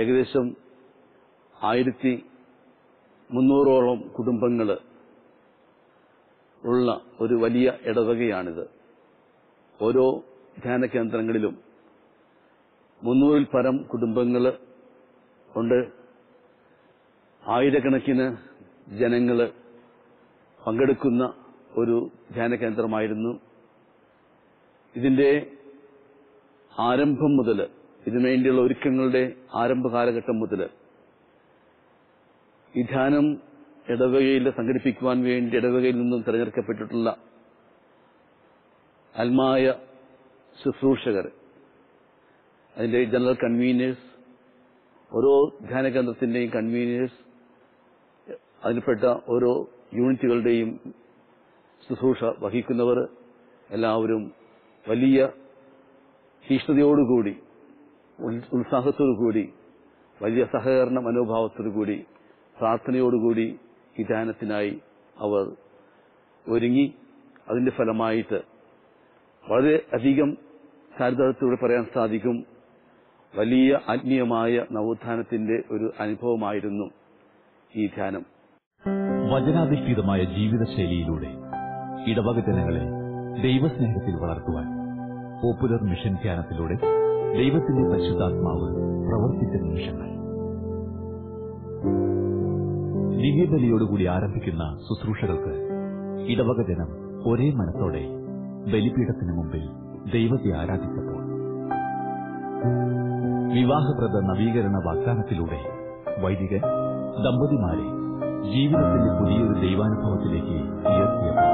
ഏകദേശം ആയിരത്തി മുന്നൂറോളം കുടുംബങ്ങൾ ഉള്ള ഒരു വലിയ ഇടവകയാണിത് ഓരോ ധ്യാന കേന്ദ്രങ്ങളിലും മുന്നൂറിൽ പരം കുടുംബങ്ങൾ ഉണ്ട് ആയിരക്കണക്കിന് ജനങ്ങൾ പങ്കെടുക്കുന്ന ഒരു ധ്യാന കേന്ദ്രമായിരുന്നു ഇതിന്റെ ആരംഭം മുതൽ ഇതിനുവേണ്ടിയുള്ള ഒരുക്കങ്ങളുടെ ആരംഭ കാലഘട്ടം മുതൽ ഈ ധ്യാനം ഇടവകയിൽ സംഘടിപ്പിക്കുവാൻ വേണ്ടി ഇടവകയിൽ നിന്നും തിരഞ്ഞെടുക്കപ്പെട്ടിട്ടുള്ള അൽമായ ശുശ്രൂഷകർ അതിന്റെ ജനറൽ കൺവീനേഴ്സ് ഓരോ ധ്യാന കേന്ദ്രത്തിന്റെയും കൺവീനേഴ്സ് അതിൽപ്പെട്ട ഓരോ യൂണിറ്റുകളുടെയും ശുശ്രൂഷ വഹിക്കുന്നവർ എല്ലാവരും വലിയ തീഷ്ണതയോടുകൂടി ഉൽ- ഉത്സാഹത്തോടുകൂടി വലിയ സഹകരണ മനോഭാവത്തോടുകൂടി പ്രാർത്ഥനയോടുകൂടി ഈ ധ്യാനത്തിനായി അവർ ഒരുങ്ങി അതിന്റെ ഫലമായിട്ട് വളരെ അധികം ചാരിതാർത്ഥത്തോടെ പറയാൻ സാധിക്കും വലിയ ആത്മീയമായ നവോത്ഥാനത്തിന്റെ ഒരു അനുഭവമായിരുന്നു ഈ ധ്യാനം വചനാധിഷ്ഠിതമായ ജീവിതശൈലിയിലൂടെ ഇടവക ജനങ്ങളെ ദൈവസ്നേഹത്തിൽ വളർത്തുവാൻ പോപ്പുലർ മിഷൻ ധ്യാനത്തിലൂടെ ദൈവത്തിന്റെ പരിശുദ്ധാത്മാവ് പ്രവർത്തിച്ച നിമിഷങ്ങൾ ദിവ്യബലിയോടുകൂടി ആരംഭിക്കുന്ന ശുശ്രൂഷകൾക്ക് ഇടവക ജനം ഒരേ മനസ്സോടെ ബലിപീഠത്തിന് മുമ്പിൽ ദൈവത്തെ ആരാധിച്ചപ്പോൾ വിവാഹപ്രദ നവീകരണ വാഗ്ദാനത്തിലൂടെ വൈദികൻ ദമ്പതിമാരെ ജീവിതത്തിന്റെ പുതിയൊരു ദൈവാനുഭവത്തിലേക്ക് ഉയർത്തിയപ്പോൾ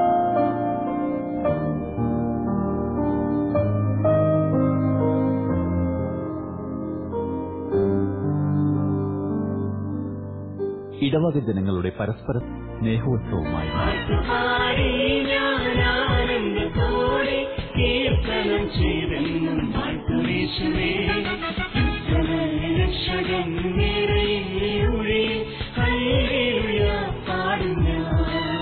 ഇടവക ജനങ്ങളുടെ പരസ്പര സ്നേഹോത്സവമായി മാറി. പാടി ഞാനാനന്ദത്തോടെ കീർത്തനം ചെയ്തെന്നും വാഴ്ത്തുമേശുവേ രക്ഷകൻ നിറയെ ഹല്ലേലൂയ പാടും ഞാൻ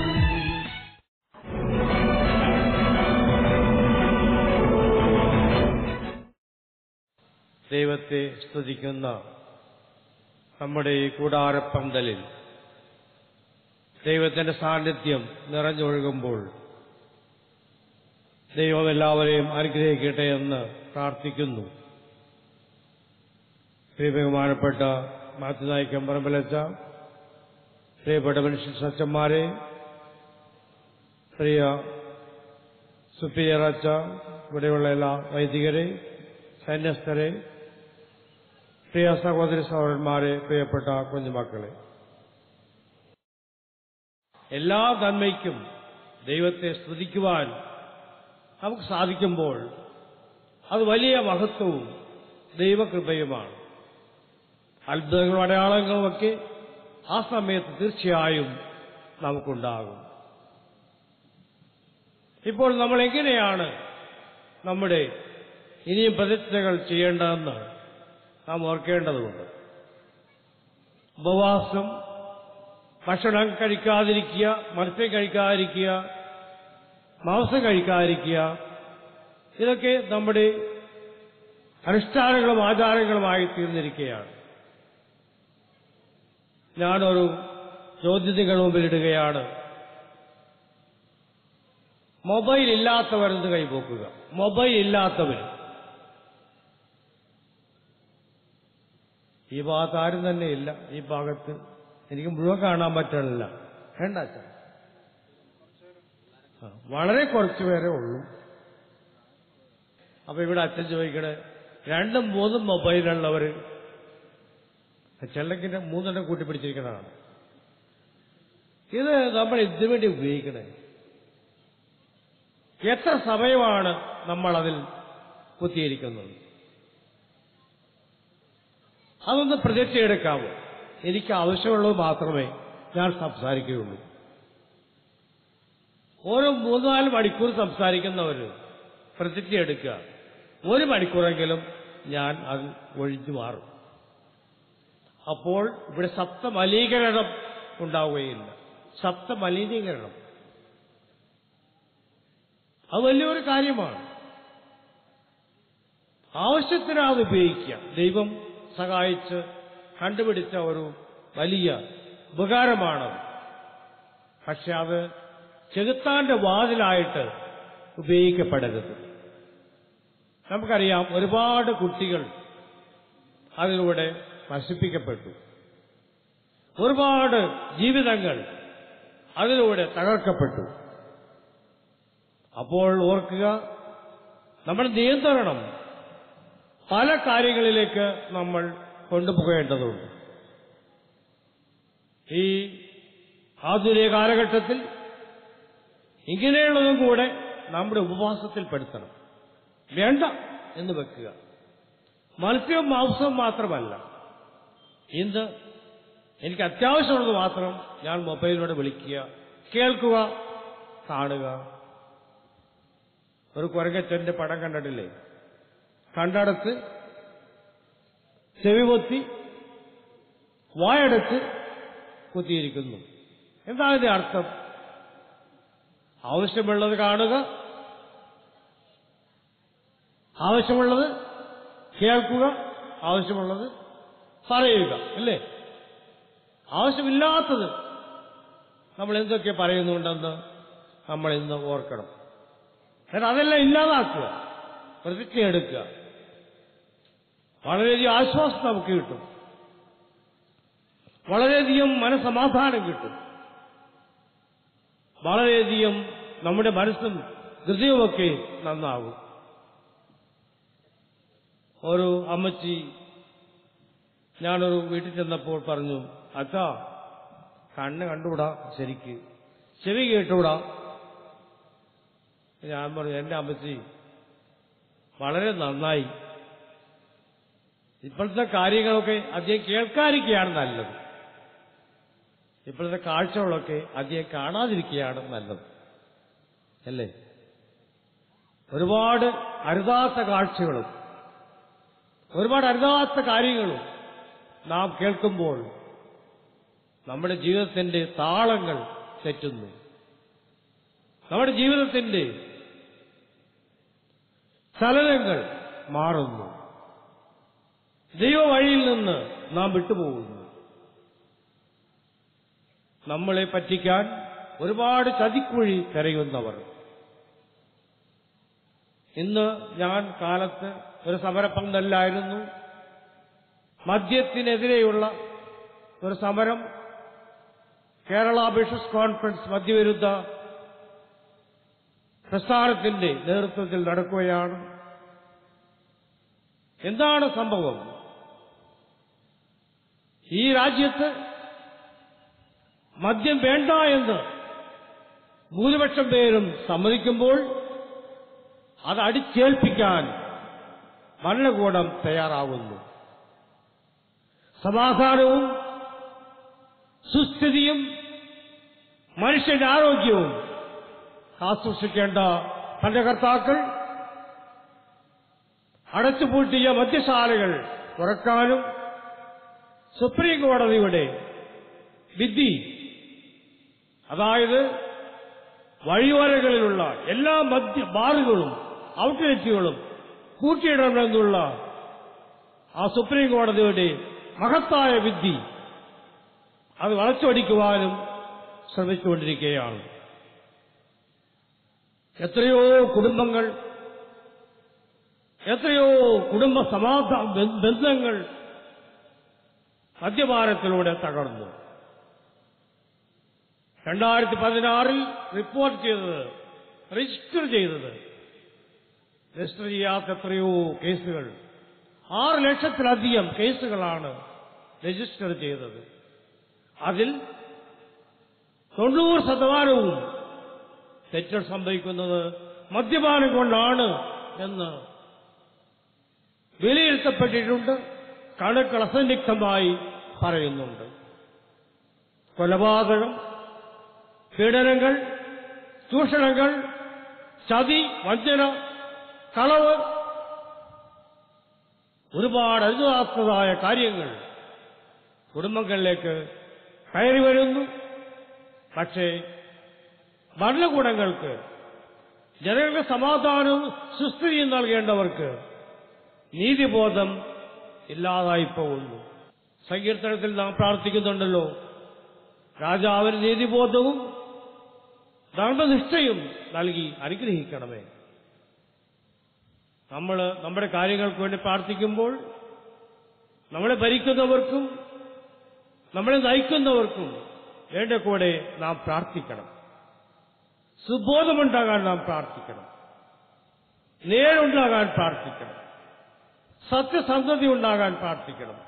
ദൈവത്തെ സ്തുതിക്കുന്ന നമ്മുടെ ഈ കൂടാരപ്പന്തലിൽ ദൈവത്തിന്റെ സാന്നിധ്യം നിറഞ്ഞൊഴുകുമ്പോൾ ദൈവം എല്ലാവരെയും അനുഗ്രഹിക്കട്ടെ എന്ന് പ്രാർത്ഥിക്കുന്നു പ്രിയബഹുമാനപ്പെട്ട മാത്തുനായിക്കം പറമ്പലച്ച പ്രിയപ്പെട്ട മനുഷ്യ സച്ചന്മാരെ പ്രിയ സുപ്പീരിയർ അച്ച ഇവിടെയുള്ള എല്ലാ വൈദികരെ സന്യസ്തരെ പ്രിയ സഹോദരി സഹോദരന്മാരെ പ്രിയപ്പെട്ട കുഞ്ഞുമക്കളെ എല്ലാ നന്മയ്ക്കും ദൈവത്തെ സ്തുതിക്കുവാൻ നമുക്ക് സാധിക്കുമ്പോൾ അത് വലിയ മഹത്വവും ദൈവകൃപയുമാണ് അത്ഭുതങ്ങളും അടയാളങ്ങളുമൊക്കെ ആ സമയത്ത് തീർച്ചയായും നമുക്കുണ്ടാകും ഇപ്പോൾ നമ്മൾ എങ്ങനെയാണ് നമ്മുടെ ഇനിയും പ്രതിജ്ഞകൾ ചെയ്യേണ്ടതെന്ന് നാം ഓർക്കേണ്ടതുണ്ട് ഉപവാസം ഭക്ഷണം കഴിക്കാതിരിക്കുക മത്സ്യം കഴിക്കാതിരിക്കുക മാംസം കഴിക്കാതിരിക്കുക ഇതൊക്കെ നമ്മുടെ അനുഷ്ഠാനങ്ങളും ആചാരങ്ങളുമായി തീർന്നിരിക്കുകയാണ് ഞാനൊരു ചോദ്യം നിങ്ങളുടെ മുമ്പിലിടുകയാണ് മൊബൈൽ ഇല്ലാത്തവരെന്ന് കൈപോക്കുക മൊബൈൽ ഇല്ലാത്തവർ ഈ ഭാഗത്ത് ആരും തന്നെ ഇല്ല ഈ ഭാഗത്ത് എനിക്ക് മുഴുവൻ കാണാൻ പറ്റണില്ല വേണ്ട അച്ഛൻ ആ, വളരെ കുറച്ചു പേരെ ഉള്ളൂ അപ്പൊ ഇവിടെ അച്ഛൻ ചോദിക്കണേ രണ്ടും മൂന്നും മൊബൈലുള്ളവര് ചെള്ളക്കിന്റെ മൂന്നെണ്ണം കൂട്ടിപ്പിടിച്ചിരിക്കുന്നതാണ് ഇത് നമ്മൾ ഇതിനു വേണ്ടി ഉപയോഗിക്കണേ എത്ര സമയമാണ് നമ്മൾ അതിൽ കുത്തിയിരിക്കുന്നത് അതൊന്ന് പ്രതിജ്ഞയെടുക്കാമോ എനിക്ക് ആവശ്യമുള്ളത് മാത്രമേ ഞാൻ സംസാരിക്കുകയുള്ളൂ ഓരോ മൂന്നാല് മണിക്കൂർ സംസാരിക്കുന്നവർ പ്രതിജ്ഞ എടുക്കുക ഒരു മണിക്കൂറെങ്കിലും ഞാൻ അത് ഒഴിഞ്ഞു മാറും അപ്പോൾ ഇവിടെ സപ്തമലീകരണം ഉണ്ടാവുകയില്ല സപ്തമലിനീകരണം അത് വലിയൊരു കാര്യമാണ് ആവശ്യത്തിന് അത് ഉപയോഗിക്കുക ദൈവം സഹായിച്ച് കണ്ടുപിടിച്ച ഒരു വലിയ ഉപകാരമാണ് പക്ഷെ അത് ചെകുത്താന്റെ വാതിലായിട്ട് ഉപയോഗിക്കപ്പെടരുത് നമുക്കറിയാം ഒരുപാട് കുട്ടികൾ അതിലൂടെ നശിപ്പിക്കപ്പെട്ടു ഒരുപാട് ജീവിതങ്ങൾ അതിലൂടെ തകർക്കപ്പെട്ടു അപ്പോൾ ഓർക്കുക നമ്മുടെ നിയന്ത്രണം പല കാര്യങ്ങളിലേക്ക് നമ്മൾ കൊണ്ടുപോകേണ്ടതുണ്ട് ഈ ആധുനിക കാലഘട്ടത്തിൽ ഇങ്ങനെയുള്ളതും കൂടെ നമ്മുടെ ഉപവാസത്തിൽ പെടുത്തണം വേണ്ട എന്ന് വെക്കുക മത്സ്യവും മാംസവും മാത്രമല്ല ഇന്ന് എനിക്ക് അത്യാവശ്യമുള്ളത് മാത്രം ഞാൻ മൊബൈലിലൂടെ വിളിക്കുക കേൾക്കുക കാണുക ഒരു കുരങ്ങച്ചന്റെ പടം കണ്ടിട്ടില്ലേ കണ്ടടച്ച് ചെവിപൊത്തി വായടച്ച് കുത്തിയിരിക്കുന്നു എന്താണ് ഇതിന്റെ അർത്ഥം ആവശ്യമുള്ളത് കാണുക ആവശ്യമുള്ളത് കേൾക്കുക ആവശ്യമുള്ളത് പറയുക അല്ലേ ആവശ്യമില്ലാത്തത് നമ്മൾ എന്തൊക്കെ പറയുന്നുണ്ടെന്ന് നമ്മൾ ഇന്ന് ഓർക്കണം എന്നാൽ അതെല്ലാം ഇല്ലാതാക്കുക പ്രതിജ്ഞ എടുക്കുക വളരെയധികം ആശ്വാസം നമുക്ക് കിട്ടും വളരെയധികം മനസമാധാനം കിട്ടും വളരെയധികം നമ്മുടെ മനസ്സും ഹൃദയവുമൊക്കെ നന്നാകും ഒരു അമ്മച്ചി ഞാനൊരു വീട്ടിൽ ചെന്നപ്പോൾ പറഞ്ഞു അച്ഛാ കണ്ണ് കണ്ടുകൂടാ ശരിക്ക് ചെവി കേട്ടുകൂടാ ഞാൻ പറഞ്ഞു എന്റെ അമ്മച്ചി വളരെ നന്നായി ഇപ്പോഴത്തെ കാര്യങ്ങളൊക്കെ അധികം കേൾക്കാതിരിക്കുകയാണ് നല്ലത് ഇപ്പോഴത്തെ കാഴ്ചകളൊക്കെ അധികം കാണാതിരിക്കുകയാണ് നല്ലത് അല്ലേ ഒരുപാട് അരുതാത്ത കാഴ്ചകളും ഒരുപാട് അരുതാത്ത കാര്യങ്ങളും നാം കേൾക്കുമ്പോൾ നമ്മുടെ ജീവിതത്തിന്റെ താളങ്ങൾ തെറ്റുന്നു നമ്മുടെ ജീവിതത്തിന്റെ ചലനങ്ങൾ മാറുന്നു ദൈവ വഴിയിൽ നിന്ന് നാം വിട്ടുപോകുന്നു നമ്മളെ പറ്റിക്കാൻ ഒരുപാട് ചതിക്കുഴി തിരയുന്നവർ ഇന്ന് ഞാൻ കാലത്ത് ഒരു സമരപ്പന്തലിലായിരുന്നു മദ്യത്തിനെതിരെയുള്ള ഒരു സമരം കേരള ബിഷപ്സ് കോൺഫറൻസ് മദ്യവിരുദ്ധ പ്രസ്ഥാനത്തിന്റെ നേതൃത്വത്തിൽ നടക്കുകയാണ് എന്താണ് സംഭവം ഈ രാജ്യത്ത് മദ്യം വേണ്ട എന്ന് ഭൂരിപക്ഷം പേരും സമ്മതിക്കുമ്പോൾ അത് അടിച്ചേൽപ്പിക്കാൻ ഭരണകൂടം തയ്യാറാവുന്നു സമാധാനവും സുസ്ഥിതിയും മനുഷ്യന്റെ ആരോഗ്യവും കാത്തുസൂക്ഷിക്കേണ്ട ഭരണകർത്താക്കൾ അടച്ചുപൂട്ടിയ മദ്യശാലകൾ തുറക്കാനും സുപ്രീം കോടതിയുടെ വിധി അതായത് വഴിയോരങ്ങളിലുള്ള എല്ലാ മദ്യ ബാറുകളും ഔട്ട്ലെറ്റുകളും കൂട്ടിയിടണമെന്നുള്ള ആ സുപ്രീം കോടതിയുടെ മഹത്തായ വിധി അത് വളച്ചൊടിക്കുവാനും ശ്രമിച്ചുകൊണ്ടിരിക്കുകയാണ് എത്രയോ കുടുംബങ്ങൾ എത്രയോ കുടുംബ സമാധാന ബന്ധങ്ങൾ മദ്യപാനത്തിലൂടെ തകർന്നു രണ്ടായിരത്തി പതിനാറിൽ റിപ്പോർട്ട് ചെയ്തത് രജിസ്റ്റർ ചെയ്തത് രജിസ്റ്റർ ചെയ്യാത്ത എത്രയോ കേസുകൾ ആറ് ലക്ഷത്തിലധികം കേസുകളാണ് രജിസ്റ്റർ ചെയ്തത് അതിൽ തൊണ്ണൂറ് ശതമാനവും തെറ്റുകൾ സംഭവിക്കുന്നത് മദ്യപാനം കൊണ്ടാണ് എന്ന് വിലയിരുത്തപ്പെട്ടിട്ടുണ്ട് കണക്കുകൾ അസന്നിഗ്ധമായി പറയുന്നുണ്ട് കൊലപാതകം പീഡനങ്ങൾ ചൂഷണങ്ങൾ ചതി വഞ്ചന കളവ് ഒരുപാട് അരുതാത്തതായ കാര്യങ്ങൾ കുടുംബങ്ങളിലേക്ക് കയറി വരുന്നു പക്ഷേ ഭരണകൂടങ്ങൾക്ക് ജനങ്ങൾക്ക് സമാധാനവും സുസ്ഥിതിയും നൽകേണ്ടവർക്ക് നീതിബോധം ഇല്ലാതായി പോകുന്നു സങ്കീർത്തനത്തിൽ നാം പ്രാർത്ഥിക്കുന്നുണ്ടല്ലോ രാജാവിന് നീതിബോധവും ധർമ്മനിഷ്ഠയും നൽകി അനുഗ്രഹിക്കണമേ നമ്മൾ നമ്മുടെ കാര്യങ്ങൾക്ക് വേണ്ടി പ്രാർത്ഥിക്കുമ്പോൾ നമ്മളെ ഭരിക്കുന്നവർക്കും നമ്മളെ നയിക്കുന്നവർക്കും വേണ്ട കൂടെ നാം പ്രാർത്ഥിക്കണം സുബോധമുണ്ടാകാൻ നാം പ്രാർത്ഥിക്കണം നേരുണ്ടാകാൻ പ്രാർത്ഥിക്കണം സത്യസന്ധത ഉണ്ടാകാൻ പ്രാർത്ഥിക്കണം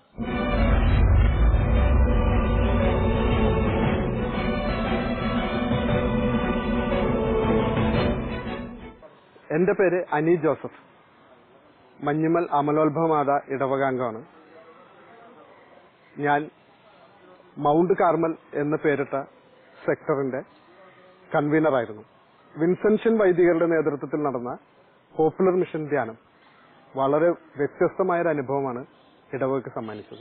എന്റെ പേര് അനി ജോസഫ് മഞ്ഞുമൽ അമലോത്ഭവമാത ഇടവകാംഗമാണ് ഞാൻ മൗണ്ട് കാർമൽ എന്ന് പേരിട്ട സെക്ടറിന്റെ കൺവീനറായിരുന്നു വിൻസെൻഷൻ വൈദികരുടെ നേതൃത്വത്തിൽ നടന്ന പോപ്പുലർ മിഷൻ ധ്യാനം വളരെ വ്യത്യസ്തമായ ഒരു അനുഭവമാണ് ഇടവകക്ക് സമ്മാനിച്ചത്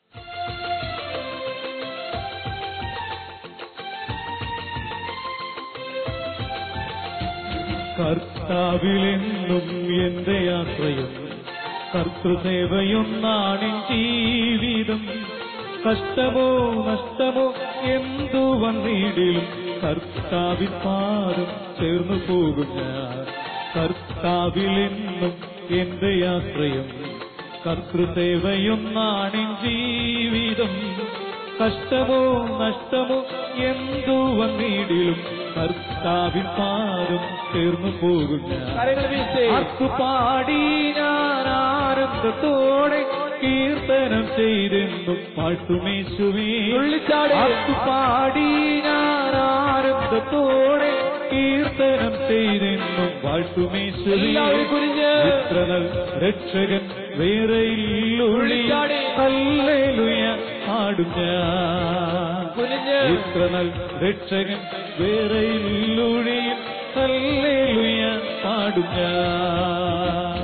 കർത്താവിലെന്നും എന്റെ ആശ്രയം കർത്തൃസേവയൊന്നാണിൻ ജീവിതം കഷ്ടമോ നഷ്ടമോ എന്തു വന്നിടിലും കർത്താവിൻ പാദം ചേർന്നു പോകും ഞാൻ കർത്താവിലെന്നും എന്റെ ആശ്രയം കർത്തൃസേവയൊന്നാണിൻ ജീവിതം കഷ്ടമോ നഷ്ടമോ എന്തു വന്നിടിലും കർത്താവിൻ പാദം ചേർന്നു പോകും പാടി ഞാൻ ആനന്ദത്തോടെ കീർത്തനം ചെയ്തെന്നും പാട്ടുമേശുവേ പാടി ഞാൻ ആനന്ദത്തോടെ കീർത്തനം ചെയ്തെന്നും പാട്ടുമേശുവേ ഇത്രനൽ രക്ഷകൻ വേറെ ഹല്ലേലൂയ പാടും ഞാൻ ഇത്രനൽ രക്ഷകൻ വേറെ ഹല്ലേലൂയ പാടും ഞാൻ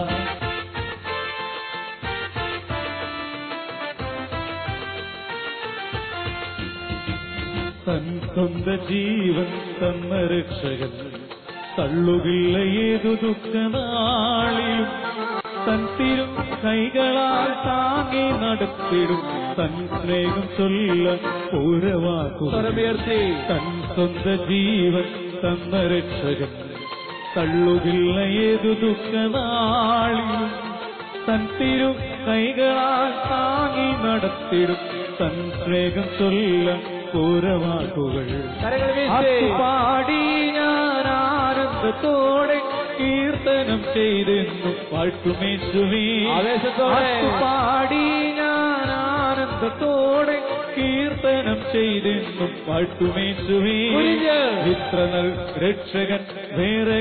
തൻ സ്വന്ത ജീവൻ തന്ന രക്ഷകൻ തള്ളുകില്ല ഏതു ദുഃഖനാളിലും തൻ തിരും കൈകളാൽ താങ്ങി നടത്തിടും തൻ സ്നേഹം ചൊല്ല പൂരവാക്കുയർത്തി തൻ സ്വന്ത ജീവൻ തന്ന രക്ഷകൻ തള്ളുകില്ല ഏതു ദുഃഖനാളിലും തൻ തിരു കൈകളാൽ താങ്ങി നടത്തിടും തൻ സ്നേഹം ചൊല്ല പൂരവാക്കുകൾ പാടി ഞാൻ ആനന്ദത്തോടെ കീർത്തനം ചെയ്തെന്നു പാട്ടുമേശുവേ പാടി ഞാൻ ആനന്ദത്തോടെ കീർത്തനം ചെയ്തെന്നും പാട്ടുമേശുവേ ഇത്ര നൽ രക്ഷകൻ വേറെ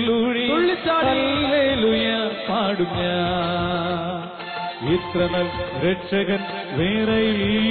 പാടും ഞാൻ ഇത്ര നൽ രക്ഷകൻ വേറെ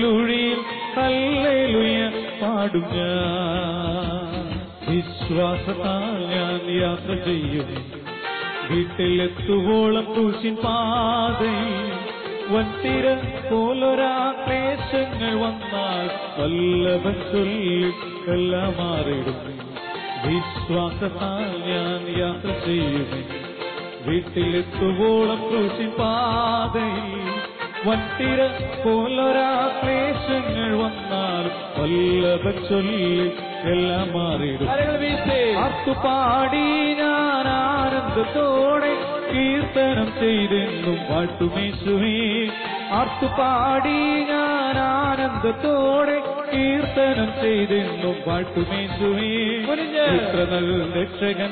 ഹല്ലേലൂയ പാടും ഞാൻ വിശ്വാസത്താൽ ഞാൻ യാത്ര ചെയ്യും വീട്ടിലെത്തുവോളം ക്രൂശിൻ പാതയിൽ വൻതിര പോലൊരാ ക്ലേശങ്ങൾ വന്നാൽ വല്ലഭൻ ചൊല്ലി എല്ലാം മാറിടും വിശ്വാസത്താൽ ഞാൻ യാത്ര ചെയ്യുമേ വീട്ടിലെത്തുവോളം ക്രൂശിൻ പാതയിൽ വൻതിര പോലൊരാ ക്ലേശങ്ങൾ വന്നാൽ വല്ലഭൻ ചൊല്ലി എല്ലാം മാറിടും പാടി ഞാൻ ആനന്ദത്തോടെ കീർത്തനം ചെയ്തെന്നും പാട്ടുമേശുവേ ആർത്തുപാടി ഞാൻ ആനന്ദത്തോടെ കീർത്തനം ചെയ്തെന്നും പാട്ടുമേശുവേ ഇത്ര നല്ല രക്ഷകൻ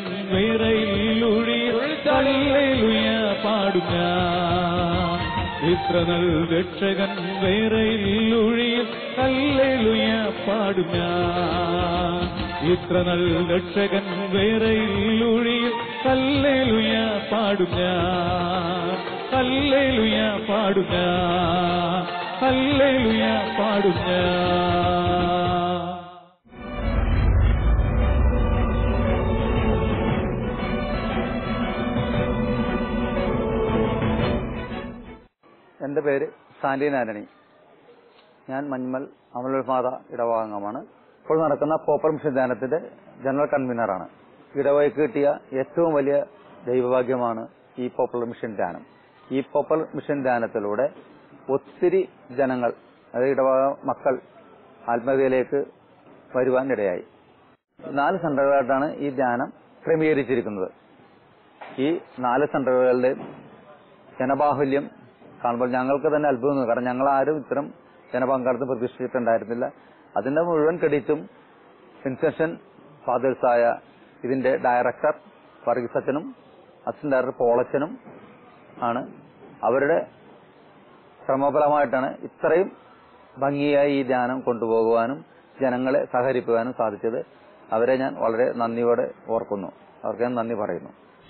വേറെയിലൂഴിയ പാടും ഞാൻ ഇത്ര നല്ല രക്ഷകൻ വേറെയിലൂഴിയ കല്ലേലുയ പാടും ഞാൻ ഇത്ര നല്ല രക്ഷകൻ വേറെയിലൂഴിയ കല്ലേലുയ പാടും ഞാൻ കല്ലേലുയ പാടും ഞാൻ കല്ലേലുയ പാടും ഞാൻ എൻ്റെ പേര് സാന്റി ആന്റണി ഞാൻ മഞ്ഞുമൽ അമലുൽമാത ഇടവാംഗമാണ് ഇപ്പോൾ നടക്കുന്ന പോപ്പർ മിഷൻ ധ്യാനത്തിന്റെ ജനറൽ കൺവീനറാണ് ഇടവകയ്ക്ക് കിട്ടിയ ഏറ്റവും വലിയ ദൈവഭാഗ്യമാണ് ഈ പോപ്പുലർ മിഷൻ ധ്യാനം ഈ പോപ്പുലർ മിഷൻ ധ്യാനത്തിലൂടെ ഒത്തിരി ജനങ്ങൾ അതായത് ഇടവക മക്കൾ ആത്മീയതയിലേക്ക് വരുവാൻ ഇടയായി നാല് സെന്ററുകളായിട്ടാണ് ഈ ധ്യാനം ക്രമീകരിച്ചിരിക്കുന്നത് ഈ നാല് സെന്ററുകളുടെ ജനബാഹുല്യം കാണുമ്പോൾ ഞങ്ങൾക്ക് തന്നെ അത്ഭുതം തോന്നി. കാരണം ഞങ്ങൾ ആരും ഇത്തരം ജനപങ്കാളിത്തം പ്രതീക്ഷിച്ചിട്ടുണ്ടായിരുന്നില്ല അതിന്റെ മുഴുവൻ ക്രെഡിറ്റും ഇൻസെഷൻ ഫാദേഴ്സായ ഇതിന്റെ ഡയറക്ടർ വർഗീസ് അച്ഛനും അസിസ്റ്റന്റ് ഡയറക്ടർ പോളച്ചനും ആണ് അവരുടെ ശ്രമഫലമായിട്ടാണ് ഇത്രയും ഭംഗിയായി ഈ ധ്യാനം കൊണ്ടുപോകുവാനും ജനങ്ങളെ സഹകരിക്കുവാനും സാധിച്ചത് അവരെ ഞാൻ വളരെ നന്ദിയോടെ ഓർക്കുന്നു അവർക്ക് ഞാൻ നന്ദി പറയുന്നു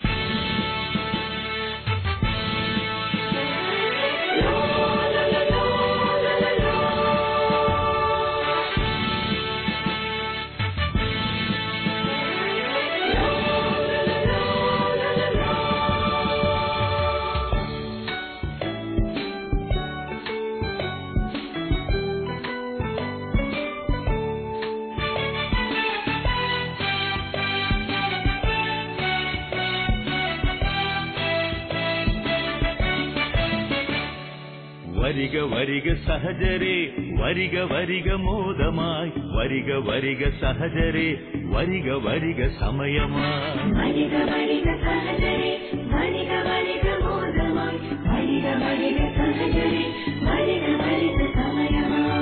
വരിക വരിക സഹജരെ വരിക വരിക മോദമായി വരിക വരിക സഹജരെ വരിക വരിക സമയമായി വരിക വരിക സഹജരെ വരിക വരിക മോദമായി വരിക വരിക സഹജരെ വരിക വരിക സമയമായി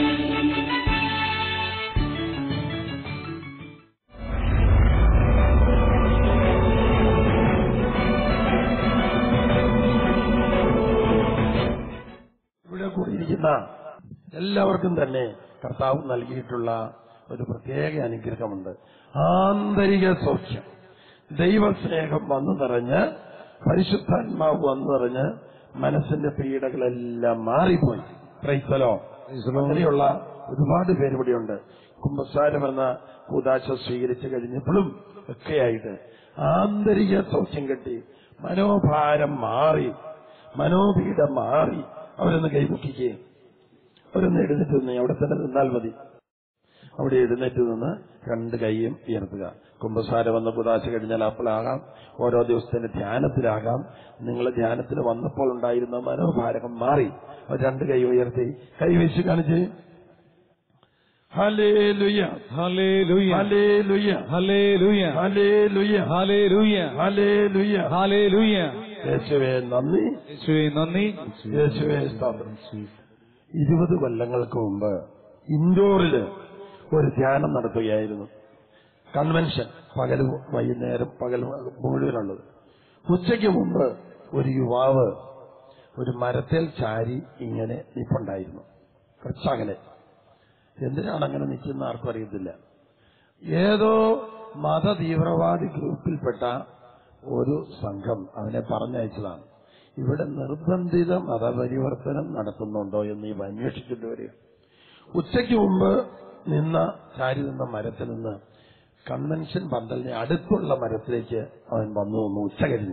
ഇവിടെ കൂടിയിരിക്കുന്ന എല്ലാവർക്കും തന്നെ കർത്താവ് നൽകിയിട്ടുള്ള ഒരു പ്രത്യേക അനുഗ്രഹമുണ്ട് ആന്തരിക സൗഖ്യം ദൈവസ്നേഹം വന്നു നിറഞ്ഞ് പരിശുദ്ധാത്മാവ് വന്നു നിറഞ്ഞ് മനസ്സിന്റെ പീഡകളെല്ലാം മാറിപ്പോയി ക്രൈസ്തലോ അങ്ങനെയുള്ള ഒരുപാട് പേര് ഇവിടെയുണ്ട് കുംഭസാരം എന്ന കൂതാശ സ്വീകരിച്ചു കഴിഞ്ഞപ്പോഴും ഒക്കെയായിട്ട് ആന്തരിക സൗഖ്യം കിട്ടി മനോഭാരം മാറി മനോപീഠം മാറി അവരൊന്ന് കൈമുക്കിക്കുകയും അവരൊന്ന് എഴുന്നേറ്റ് നിന്ന് അവിടെ തന്നെ നിന്നാൽ മതി അവിടെ എഴുന്നേറ്റ് നിന്ന് രണ്ട് കൈയും ഉയർത്തുക കുംഭസാരം വന്ന് കുതാശ കഴിഞ്ഞാൽ അപ്പോഴാകാം ഓരോ ദിവസത്തിന്റെ ധ്യാനത്തിലാകാം നിങ്ങൾ ധ്യാനത്തിൽ വന്നപ്പോൾ ഉണ്ടായിരുന്ന മനോഭാരകം മാറി അവർ രണ്ട് കൈ ഉയർത്തി കൈ വെച്ച് കാണിച്ച് ഹലേ ലുയ്യ ഹല്ലേലൂയ ഹലേ ലുയ്യ ഹല്ലേലൂയ ഹലേ ലുയ്യ ഹല്ലേലൂയ ഹലേ ലുയ്യ ഹല്ലേലൂയ യേശുവേ നന്ദി യേശുവേ നന്ദി യേശുവേ സ്തോത്രം ഇരുപത് കൊല്ലങ്ങൾക്ക് മുമ്പ് ഇൻഡോറില് ഒരു ധ്യാനം നടത്തുകയായിരുന്നു കൺവെൻഷൻ പകൽ വൈകുന്നേരം പകൽ മുഴുവനുള്ളത് ഉച്ചയ്ക്ക് മുമ്പ് ഒരു യുവാവ് ഒരു മരത്തിൽ ചാരി ഇങ്ങനെ നിപ്പുണ്ടായിരുന്നു കുറച്ചകലെ എന്തിനാണ് അങ്ങനെ നിൽക്കുന്ന ആർക്കും അറിയത്തില്ല ഏതോ മത തീവ്രവാദി ഗ്രൂപ്പിൽപ്പെട്ട ഒരു സംഘം അവനെ പറഞ്ഞയച്ചതാണ് ഇവിടെ നിർബന്ധിത മതപരിവർത്തനം നടത്തുന്നുണ്ടോ എന്ന് ഇവ അന്വേഷിച്ചിട്ട് വരിക ഉച്ചയ്ക്ക് മുമ്പ് നിന്ന ചാരി നിന്ന മരത്തിൽ നിന്ന് കൺവെൻഷൻ പന്തലിന് അടുത്തുള്ള മരത്തിലേക്ക് അവൻ വന്നു നിന്നു ഉച്ച കഴിഞ്ഞ്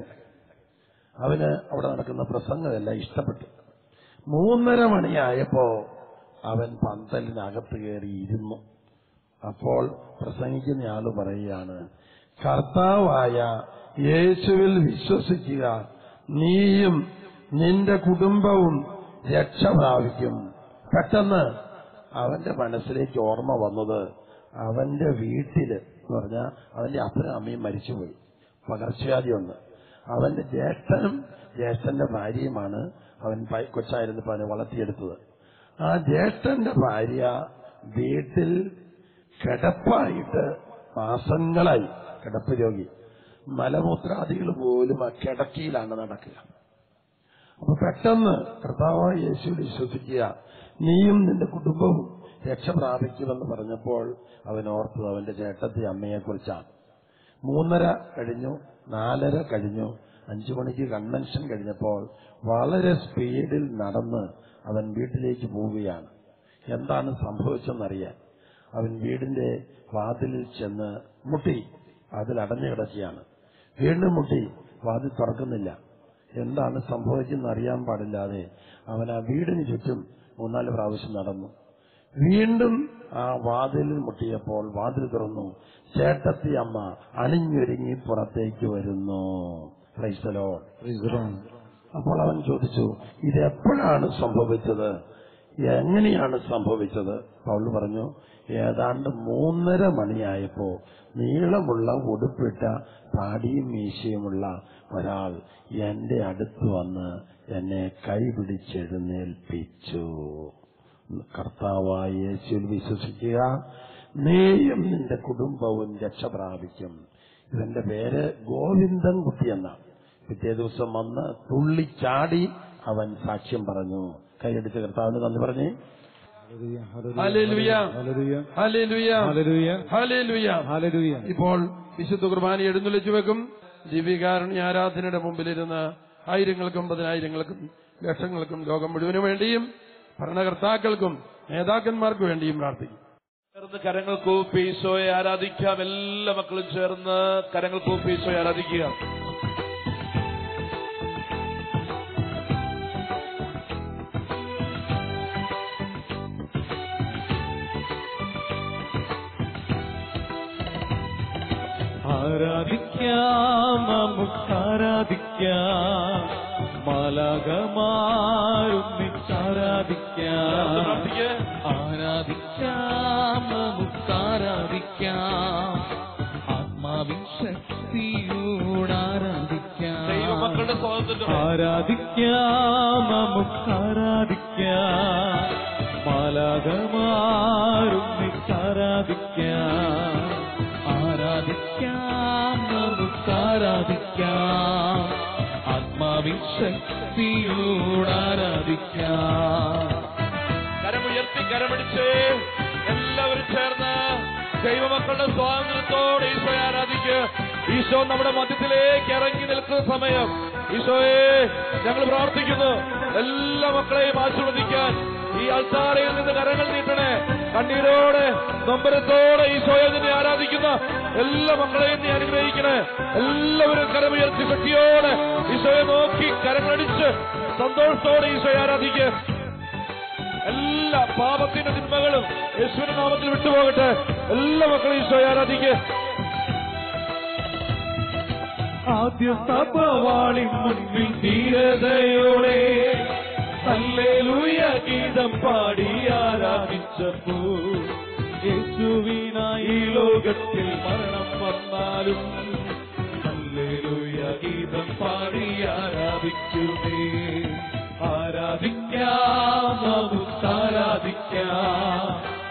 അവന് അവിടെ നടക്കുന്ന പ്രസംഗമെല്ലാം ഇഷ്ടപ്പെട്ടു മൂന്നര മണിയായപ്പോ അവൻ പന്തലിനകത്ത് കയറി ഇരുന്നു അപ്പോൾ പ്രസംഗിക്കുന്ന ആള് പറയുകയാണ് കർത്താവായ യേശുവിൽ വിശ്വസിക്കുക നീയും നിന്റെ കുടുംബവും രക്ഷ പ്രാപിക്കും പെട്ടെന്ന് അവന്റെ മനസ്സിലേക്ക് ഓർമ്മ വന്നത് അവന്റെ വീട്ടില് എന്ന് പറഞ്ഞാൽ അവന്റെ അപ്പനും അമ്മയും മരിച്ചുപോയി പകർച്ചവ്യാധി ഒന്ന് അവന്റെ ജ്യേഷ്ഠനും ജ്യേഷ്ഠന്റെ ഭാര്യയുമാണ് അവൻ പ- കൊച്ചായിരുന്നപ്പോ അവനെ വളർത്തിയെടുത്തത് ആ ജ്യേഷ്ഠന്റെ ഭാര്യ വീട്ടിൽ കിടപ്പായിട്ട് മാസങ്ങളായി കിടപ്പ് രോഗി മലമൂത്രാദികൾ പോലും ആ കിടക്കയിലാണ് നടക്കുക അപ്പൊ പെട്ടെന്ന് കർത്താവായ യേശു വിശ്വസിക്കുക നീയും നിന്റെ കുടുംബവും രക്ഷ പ്രാപിക്കുമെന്ന് പറഞ്ഞപ്പോൾ അവൻ ഓർത്തത് അവന്റെ ചേട്ടത്തി അമ്മയെ കുറിച്ചാണ് മൂന്നര കഴിഞ്ഞു നാലര കഴിഞ്ഞു അഞ്ചു മണിക്ക് കൺവെൻഷൻ കഴിഞ്ഞപ്പോൾ വളരെ സ്പീഡിൽ നടന്ന് അവൻ വീട്ടിലേക്ക് പോവുകയാണ് എന്താണ് സംഭവിച്ചെന്നറിയാൻ അവൻ വീടിന്റെ വാതിലിൽ ചെന്ന് മുട്ടി അതിൽ അടഞ്ഞു കിടക്കുകയാണ് വീണ്ടും മുട്ടി വാതിൽ തുറക്കുന്നില്ല എന്താണ് സംഭവിച്ചെന്ന് അറിയാൻ പാടില്ലാതെ അവൻ ആ വീടിന് ചുറ്റും മൂന്നാല് പ്രാവശ്യം നടന്നു വീണ്ടും ആ വാതിലിൽ മുട്ടിയപ്പോൾ വാതിൽ തുറന്നു ചേട്ടത്തി അമ്മ അണിഞ്ഞൊരുങ്ങി പുറത്തേക്ക് വരുന്നു ക്രൈസ്തലോ അപ്പോൾ അവൻ ചോദിച്ചു ഇത് എപ്പോഴാണ് സംഭവിച്ചത് എങ്ങനെയാണ് സംഭവിച്ചത് പൗൾ പറഞ്ഞു ഏതാണ്ട് മൂന്നര മണിയായപ്പോ നീളമുള്ള ഉടുപ്പിട്ട താടിയും മീശയുമുള്ള ഒരാൾ എന്റെ അടുത്ത് വന്ന് എന്നെ കൈപിടിച്ചെഴുന്നേൽപ്പിച്ചു കർത്താവായ യേശുവിൽ വിശ്വസിക്കുക നീയും നിന്റെ കുടുംബവും രക്ഷ പ്രാപിക്കും ഇതെന്റെ പേര് ഗോവിന്ദൻ കുട്ടി എന്നാണ് പിറ്റേ ദിവസം വന്ന് തുള്ളിച്ചാടി അവൻ സാക്ഷ്യം പറഞ്ഞു കൈയടിച്ച് കർത്താവിന് നന്ദി പറഞ്ഞേ ഹല്ലേലൂയ. ഹല്ലേലൂയ. ഹല്ലേലൂയ. ഹല്ലേലൂയ. ഇപ്പോൾ വിശുദ്ധ കുർബാന എഴുന്നള്ളിച്ചു വെക്കും ദിവ്യകാരുണ്യ ആരാധനയുടെ മുമ്പിലിരുന്ന് ആയിരങ്ങൾക്കും പതിനായിരങ്ങൾക്കും ലക്ഷങ്ങൾക്കും ലോകം മുഴുവനും വേണ്ടിയും ഭരണകർത്താക്കൾക്കും നേതാക്കന്മാർക്ക് വേണ്ടിയും പ്രാർത്ഥിക്കും ചേർന്ന് കരങ്ങൾ കൂപ്പി ഈശോയെ ആരാധിക്കാം എല്ലാ മക്കളും ചേർന്ന് കരങ്ങൾ കൂപ്പി ഈശോയെ ആരാധിക്കുക ആരാധിക്കാം നമുക്ക് ആരാധിക്കാം മാലകമാരൊന്നിച്ചാരാധിക്കാം ആരാധിക്കാം നമുക്ക് ആരാധിക്കാം ആത്മാവിൻ ശക്തിയോട് ദൈവമക്കളുടെ ആരാധിക്കാം സ്വാതന്ത്ര്യം ആരാധിക്കാം നമുക്ക് ആരാധിക്കാം മാലകമാരൊന്നിച്ചാരാധിക്കാം ആരാധിക്കാം നമുക്ക് ആരാധിക്കാം ആത്മാവിൻ ശക്തിയോട് ആരാധിക്കാം കരമുയർത്തി കരമടിച്ച് എല്ലാവരും ചേർന്ന് ദൈവമക്കളുടെ സ്വാതന്ത്ര്യത്തോടെ ഈശോയെ ആരാധിക്കുക ഈശോ നമ്മുടെ മധ്യത്തിലേക്ക് ഇറങ്ങി നിൽക്കുന്ന സമയം ഈശോയെ ഞങ്ങൾ പ്രാർത്ഥിക്കുന്നു എല്ലാ മക്കളെയും ആശീർവദിക്കാൻ ഈ അൾത്താരയിൽ നിന്ന് കരങ്ങൾ നീട്ടണേ കണ്ണീരോടെ നൊമ്പരത്തോടെ ഈശോയെ നിന്നെ ആരാധിക്കുന്ന എല്ലാ മക്കളെയും നീ അനുഗ്രഹിക്കണേ എല്ലാവരും കരമുയർത്തി ശക്തിയോടെ ഈശോയെ നോക്കി കരങ്ങളടിച്ച് സന്തോഷത്തോടെ ഈശോയെ ആരാധിക്കുക എല്ലാ പാപത്തിന്റെ തിന്മകളും യേശുവിന്റെ നാമത്തിൽ വിട്ടുപോകട്ടെ എല്ലാ മക്കളും ഈശോയെ ആരാധിക്കുക ആദ്യ സഭവാളി മുൻപിൽ ധീരതയോടെ ഹല്ലേലൂയ ഗീതം പാടി ആരാധിച്ചപ്പോ യേശുവിനായി ഈ ലോകത്തിൽ മരണം വന്നാലും ഹല്ലേലൂയ ഗീതം പാടി ആരാധിക്കുമേ ആരാധിക്കാം നമുക്ക് ആരാധിക്കാം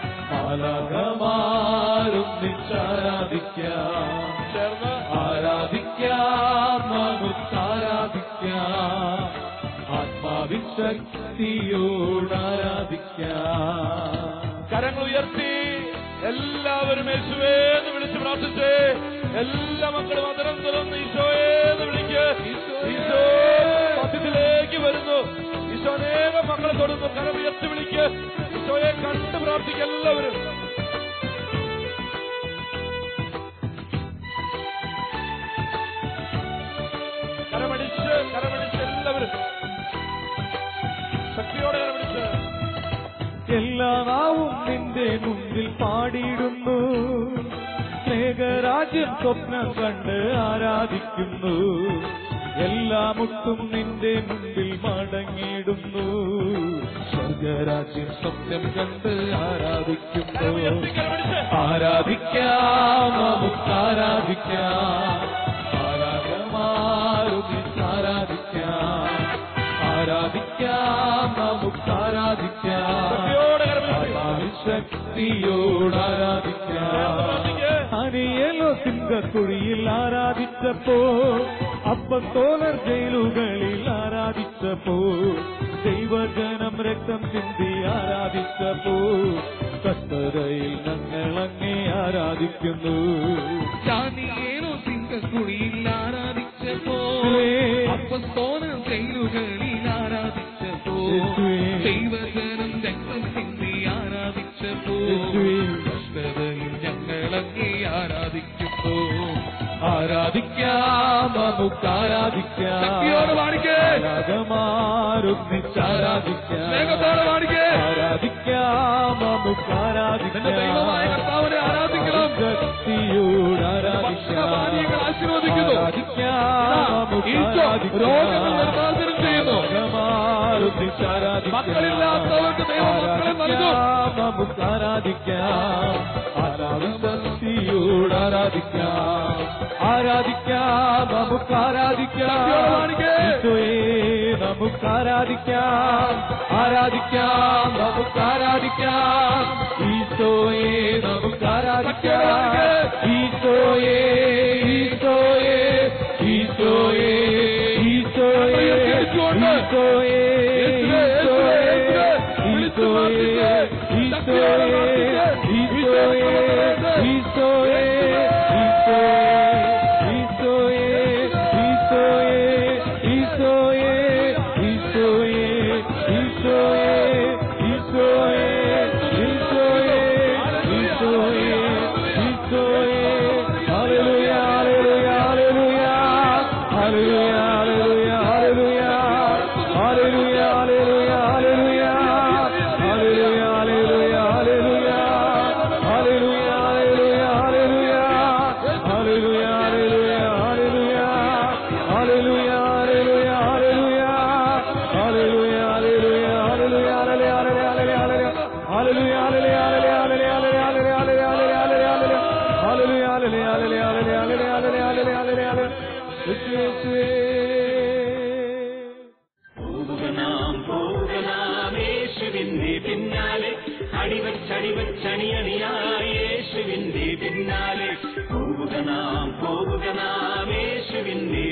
മാലകമാരൊന്നിച്ചാരാധിക്കാം ചേർന്ന് ആരാധിക്കാം നമുക്ക് ആരാധിക്കാം ആത്മാവിൻ ശക്തിയോട് ആരാധിക്കാം കരങ്ങൾ ഉയർത്തി എല്ലാവരും യേശുവേ എന്ന് വിളിച്ച് പ്രാർത്ഥിച്ച് എല്ലാ മക്കളും അതരം തുറന്ന് ഈശോയെ എന്ന് വിളിക്ക് ഈശോ മധ്യത്തിലേക്ക് വരുന്നു ഈശോ അനേകം മക്കളെ തൊടുന്നു കരം ഉയർത്തി വിളിക്ക് ഈശോയെ കണ്ട് പ്രാർത്ഥിക്കുക എല്ലാവരും കരമടിച്ച് കരമടിച്ച് എല്ലാവരും ശക്തിയോടെ കരമടിച്ച് എല്ലാ നാവും നിന്റെ മുമ്പിൽ പാടിയിടുന്നു സ്നേഹരാജ്യം സ്വപ്നം കണ്ട് ആരാധിക്കുന്നു എല്ലാ മുട്ടും നിന്റെ മുമ്പിൽ മടങ്ങിയിടുന്നു സ്വർഗരാജ്യം സ്വപ്നം കണ്ട് ആരാധിക്കുന്നു ആരാധിക്കാം നമുക്ക് ആരാധിക്കാം ആരാധമാരുതി ആരാധിക്കാം ആരാധിക്കാം നമുക്ക് ആരാധിക്കാം ശക്തിയോട് ആരാധിക്കാം അനിയലോ സിംഹക്കുഴിയിൽ ആരാധിച്ചപ്പോ അപ്പത്തോലർ ജയിലുകളിൽ ആരാധിച്ചപ്പോ ദൈവജനം രക്തം ചിന്തി ആരാധിച്ചപ്പോ കത്തരയിൽ ഞങ്ങളങ്ങേ ആരാധിക്കുന്നു ചാനിയേലോ സിംഹക്കുഴിയിൽ ആരാധിച്ചപ്പോ അപ്പസ്തോല ജയിലുകളിൽ ആരാധിച്ചപ്പോ ദൈവജനം രക്തം ചിന്തി ആരാധിച്ചപ്പോ കഷ്ടതയിൽ ഞങ്ങളങ്ങേ ആരാധിക്കുന്നു ആരാധിക്കാം നമുക്ക് ആരാധിക്കാം ശക്തിയോടെ പാടിക്കേ. ആരാധിക്കാം സ്നേഹത്തോടെ പാടിക്കേ. ആരാധിക്കാം നമുക്ക് ആരാധിക്കാം നിന്റെ ദൈവമായ കർത്താവിനെ ആരാധിക്കണം. ശക്തിയോട് ഭക്ഷണപാനീയങ്ങൾ ആശീർവദിക്കുന്നു. ആരാധിക്കാം നമുക്ക് ഈശോ ആരാധിക്കാം. രോഗങ്ങൾ നിർമ്മാർജ്ജനം ചെയ്യുന്നു മക്കളില്ലാത്തവർക്ക് ദൈവം മക്കളെ നൽകും നമുക്ക് ആരാധിക്കാം ആരാധനയോട് ആരാധിക്കാം ആരാധിക്കാം നമുക്ക് ആരാധിക്കാം ഈശോയെ നമുക്ക് ആരാധിക്കാം ആരാധിക്കാം നമുക്ക് ആരാധിക്കാം ഈശോയെ നമുക്ക് ആരാധിക്കാം ഈശോയെ ഈശോയെ ഈശോയെ ഈശോയെ ഈശോയെ ഈശോയെ ഈശോയെ ഈശോയെ ഈശോയെ പോവുകനാം പോവുകനാം യേശുവിന്റെ പിന്നാലെ അടിവച്ചടിവച്ചണിയണിയായി യേശുവിന്റെ പിന്നാലെ പോവുകനാം പോവുകനാം യേശുവിന്റെ